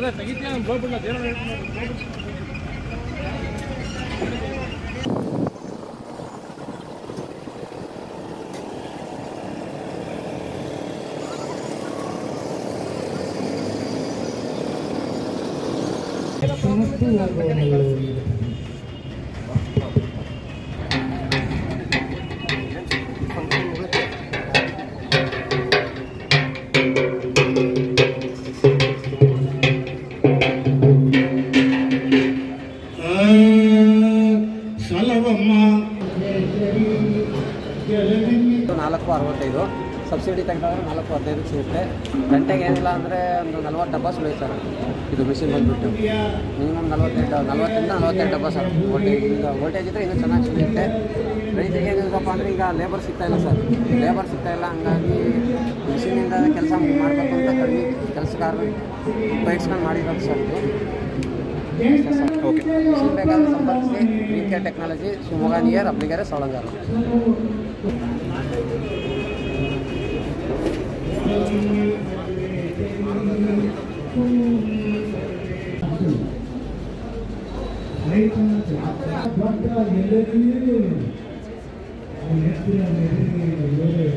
ಅಲ್ಲ ತೆಗಿತೀಯ ಗೋಬಿಡ್ಲ ದೇವ್ರ ಸಲವಮ್ಮ ನಾಲ್ಕು ಅರವತ್ತೈದು ಸಬ್ಸಿಡಿ ತೆಗೆದಾಗ ನಾಲ್ಕು ಹದಿನೈದಕ್ಕೆ ಸಿಗುತ್ತೆ ಗಂಟೆಗೆ ಏನಿಲ್ಲ ಅಂದರೆ ಒಂದು ನಲ್ವತ್ತು ಡಬ್ಬ ಸುಳಿಯುತ್ತೆ ಸರ್ ಇದು ಮಿಷಿನ್ ಬಂದುಬಿಟ್ಟು ಮಿನಿಮಮ್ ನಲ್ವತ್ತೆಂಟು ನಲ್ವತ್ತರಿಂದ ನಲ್ವತ್ತೆಂಟು ಡಬ್ಬ ಸರ್ ವೋಲ್ಟೇಜ್ ಈಗ ವೋಲ್ಟೇಜ್ ಇದ್ದರೆ ಇನ್ನೂ ಚೆನ್ನಾಗಿ ಸುಳಿಯುತ್ತೆ ರೈತರಿಗೆ ಏನಿಲ್ಲಪ್ಪ ಅಂದರೆ ಈಗ ಲೇಬರ್ ಸಿಗ್ತಾ ಇಲ್ಲ ಸರ್ ಲೇಬರ್ ಸಿಗ್ತಾ ಇಲ್ಲ ಹಂಗಾಗಿ ಮಿಷಿನಿಂದ ಕೆಲಸ ಮಾಡಬೇಕು ಅಂತ ಕಡಿಮೆ ಕೆಲಸಗಾರರು ಬೈಟ್ಸ್ಕೊಂಡು ಮಾಡಿರೋದು ಸರ್ ಇದು ಓಕೆ ಮಿಷಿನ್ ಬೇಕಾದ್ರೆ ಸಂಪರ್ಕಿಸಿ green care technology Shivamogga near Abligere ಸೊಳಂಗಾರ ರೈತನ ದೊಡ್ಡ ಎಲ್ಲರಿಗೂ ನೆಚ್ಚಿನ ಮೇರೆಗೆ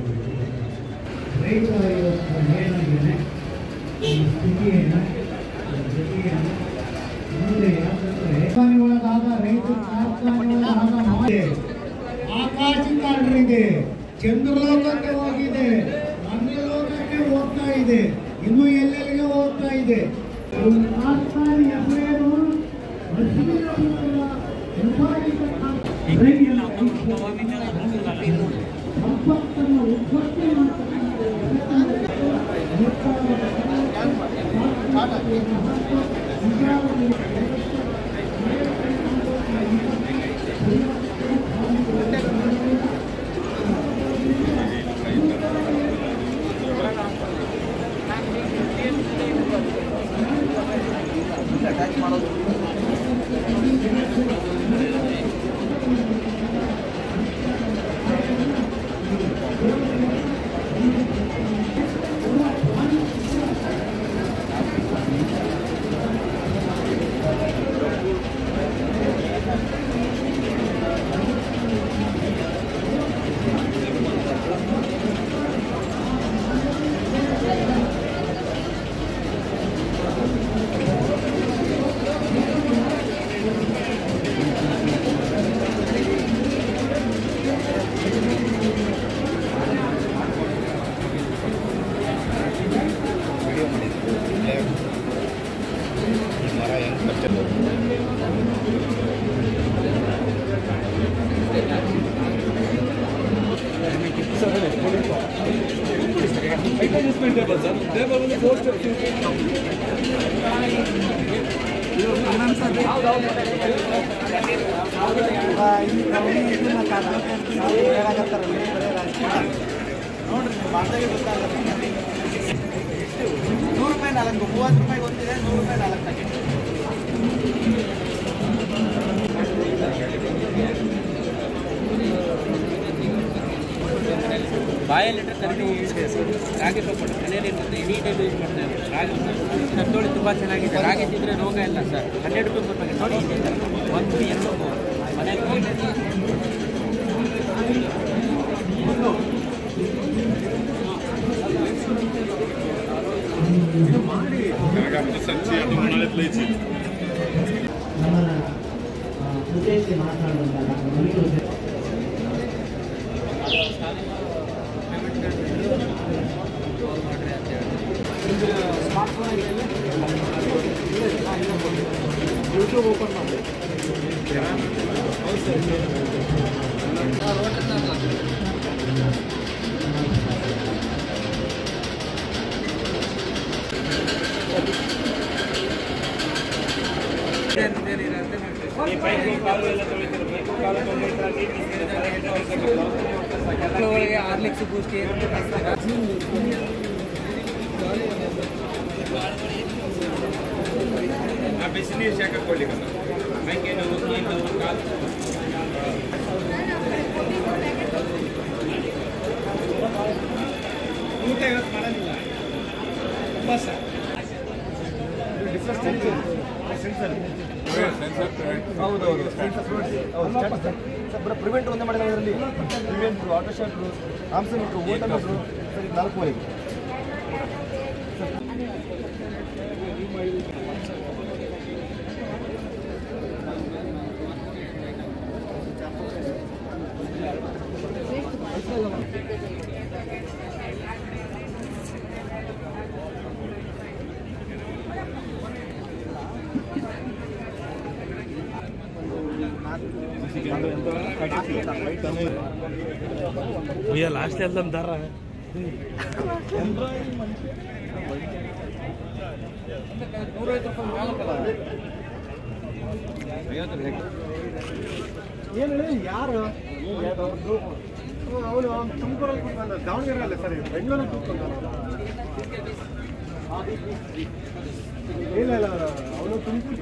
ರೈತ ಇವತ್ತು ಏನಾಗಿದೆ ಈ ಸ್ಥಿತಿಯನ್ನು ಈ ಸ್ಥಿತಿಯನ್ನು ಮುಂದೆ ಯಾಕಂದ್ರೆ ಒಳಗಾದ ರೈತ ಕಾರ್ಖಾನೆಗಳಾದ ಮಾಡಿ ಆಕಾಶಕ್ಕೆ ಆರ್ಡರ್ ಚಂದ್ರಲೋಕಕ್ಕೆ ಹೋಗಿದೆ ಮಂಗಳಲೋಕಕ್ಕೆ ಹೋಗ್ತಾ ಇದೆ ಇನ್ನು ಎಲ್ಲೆಲ್ಲಿಗೆ ಹೋಗ್ತಾ ಇದೆ ಒಂದು ಕಾರ್ಖಾನೆ ಹೆಸರೇನು ಸಂಪತ್ತನ್ನು ಉತ್ಪತ್ತಿ ನೂರು ರೂಪಾಯಿ ನಾಲ್ಕು ಮೂವತ್ತು ರೂಪಾಯಿ ಒಂದಿದೆ ನೂರು ರೂಪಾಯಿ ನಾಲ್ಕು ಪ್ಯಾಕೆಟ್ ಬಾಯಲ್ಲಿಟ್ಟರೆ ಕಡಿಮೆ ಇದೆ ಸರ್ ರಾಗಿ ಸ್ವಲ್ಪ ಮನೆಯಲ್ಲಿ ಎನಿ ಟೈಮ್ ಯೂಸ್ ಮಾಡ್ತಾ ಇದ್ದಾರೆ ರಾಗಿ ಸತ್ತೋಳಿ ತುಂಬ ಚೆನ್ನಾಗಿದೆ ರಾಗಿ ತಿಂದರೆ ರೋಗ ಇಲ್ಲ ಸರ್ ಹನ್ನೆರಡು ರೂಪಾಯಿ per packet ನೋಡಿ ಇದೆ. ಒಂದು ಎರಡು ಮೂರು ಮನೆಯಲ್ಲಿ ನಮ್ಮನ್ನ ಉದ್ದೇಶಿಸಿ ಮಾತನಾಡುವಂತಹ ನಮಗೂ ಒಳಗೆ ಆರ್ಲಿಕ್ಸ್ ಬೂಸ್ಟ್ ಬಿಸಿನೀರು ಶಾಖ ಕೊಡ್ಲಿಕ್ಕೆ ಮೈಕೈ ನೋವು ಕೈ ನೋವು ಕಾಲು ಊಟ ಇವತ್ತು ಮಾಡಲಿಲ್ಲ ಬಸ್ ಹೌದೌದು ಪ್ರಿವೆಂಟ್ ಒಂದೇ ಮಾಡಿದ ಇದರಲ್ಲಿ ಪ್ರಿವೆಂಟ್ ಆಟೋ ಶಾಟ್ರು ಆಮ್ಸನ್ ಓಟ ಮೀಟ್ರು ಸರಿ ನಾಲ್ಕುವರೆಗೆ ಲಾಸ್ಟ್ ಎಲ್ಲ ದಾರ ಏನು ಹೇಳಿ ಯಾರು ಅವನು ತುಮಕೂರಲ್ಲಿ ಕೂತ್ಕೊಂಡ ದಾವಣಗೆರೆ ಅಲ್ಲ ಸರ್ ಬೆಂಗಳೂರಲ್ಲಿ ಕೂತ್ಕೊಂಡ ಇಲ್ಲ ಇಲ್ಲ ಅವನು ತುಮಕೂರು